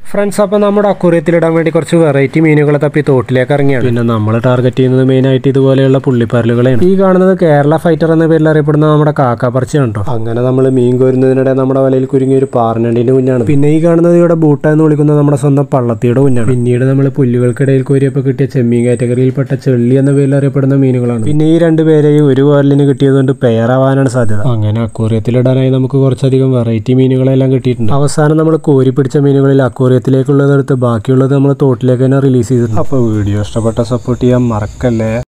friends അപ്പോൾ നമ്മുടെ അക്കൂറിയത്തിലിടാൻ വേണ്ടി കുറച്ച് വെറൈറ്റി മീനുകളെ തപ്പി തോട്ടിലേക്ക് ഇറങ്ങിയാണ് പിന്നെ നമ്മൾ ടാർഗറ്റ് ചെയ്യുന്നത് മെയിനായിട്ട് ഇതുപോലെയുള്ള പുള്ളിപ്പരലുകളെയാണ് ഈ കാണുന്നത് കേരള ഫൈറ്റർ എന്ന പേരിൽ അറിയപ്പെടുന്ന നമ്മുടെ കാക്കാപ്പറച്ചിയാണ് കേട്ടോ അങ്ങനെ നമ്മൾ മീൻ കോരുന്നതിനിടെ നമ്മുടെ വലയിൽ കുരുങ്ങിയ ഒരു പാറനണ്ടിന്റെ കുഞ്ഞാണ് പിന്നെ ഈ കാണുന്നത് ഇവിടെ ബൂട്ട എന്ന് വിളിക്കുന്ന നമ്മുടെ സ്വന്തം പള്ളത്തിയുടെ കുഞ്ഞാണ് പിന്നീട് നമ്മൾ പുല്ലുകൾക്കിടയിൽ കോരിയപ്പോൾ കിട്ടിയ ചെമ്മീൻ കാറ്റഗറിയിൽപ്പെട്ട ചെള്ളി എന്ന പേരിൽ അറിയപ്പെടുന്ന മീനുകളാണ് പിന്നെ ഈ രണ്ട് പേരെയും ഒരു വാലിന് കിട്ടിയതുകൊണ്ട് പെയറാവാനാണ് സാധ്യത അങ്ങനെ അക്കൂറിയത്തിലിടാനായി നമുക്ക് കുറച്ചധികം വെറൈറ്റി മീനുകളെല്ലാം കിട്ടിയിട്ടുണ്ട് അവസാനം നമ്മൾ കോരി പിടിച്ച മീനുകളിൽ അക്കൂറിയത്തിലേക്കുള്ളത് എടുത്ത് ബാക്കിയുള്ളത് നമ്മൾ തോട്ടിലേക്ക് തന്നെ റിലീസ് ചെയ്തിട്ടുണ്ട് അപ്പോൾ വീഡിയോ ഇഷ്ടപ്പെട്ട സപ്പോർട്ട് ചെയ്യാൻ മറക്കല്ലേ